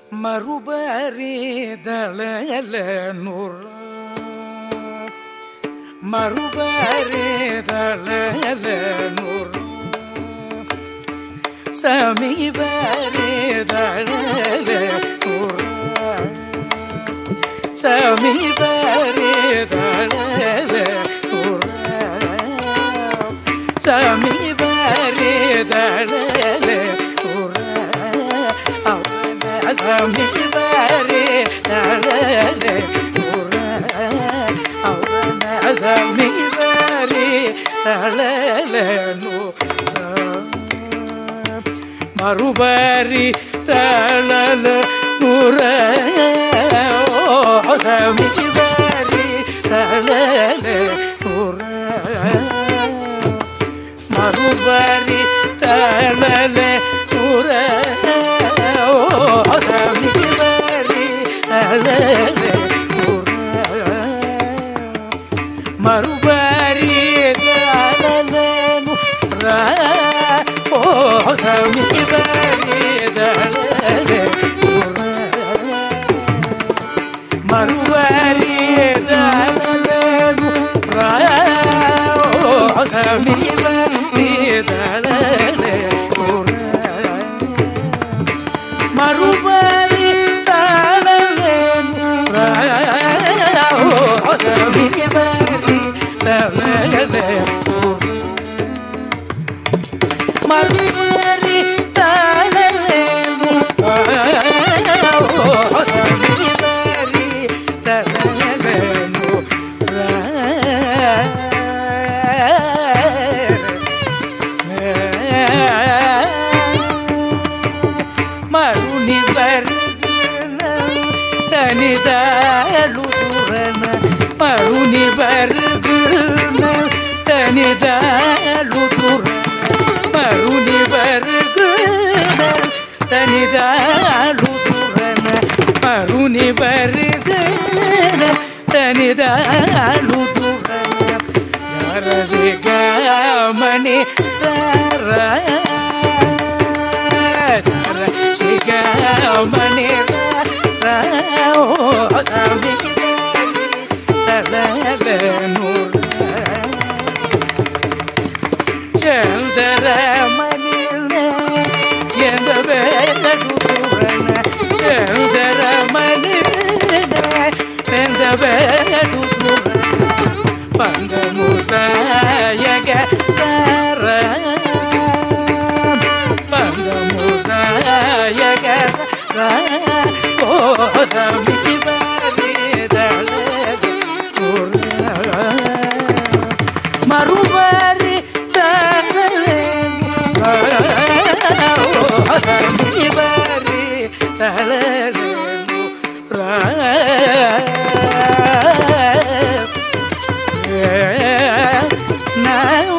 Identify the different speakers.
Speaker 1: ಮರುಬರಿದಳಲ ನೂರ ಮರುಬರಿದಳಲ ನೂರ ಸಮೀಪರಿದಳಲ ನೂರ ಸಮೀಪರಿದಳಲ ನೂರ ಸಮೀಪರಿದಳಲ ನೂರ ಅವನ ಸಮೀಪರಿದಳಲ ನೂರ ಅವನ ಸಮೀಪರಿದಳಲ ನೂರ மறுபரி தளல நுர தமிழரி தளல நுர மறுபரி தளல நுர தமிழரி தளல நுர மறுபரி தளல ஓ மறுபடி மறுபடி தளலேனு தளலேனு மருணி வருகின தனிதாளுதுரன மருணி வருகின தனிதாளுதுரன மருணி வருகின தனிதாளுதுரன மருணி வருகின தனிதாளுதுரன ரசிகமணி ரசிகமணி சந்திரமணி எந்த வேடுரன சந்திரமணி எந்த வேடுரன பங்கமுசாயக தர பங்கமுசாயக கோதமி மறுபரி தரலேபரி தரலே now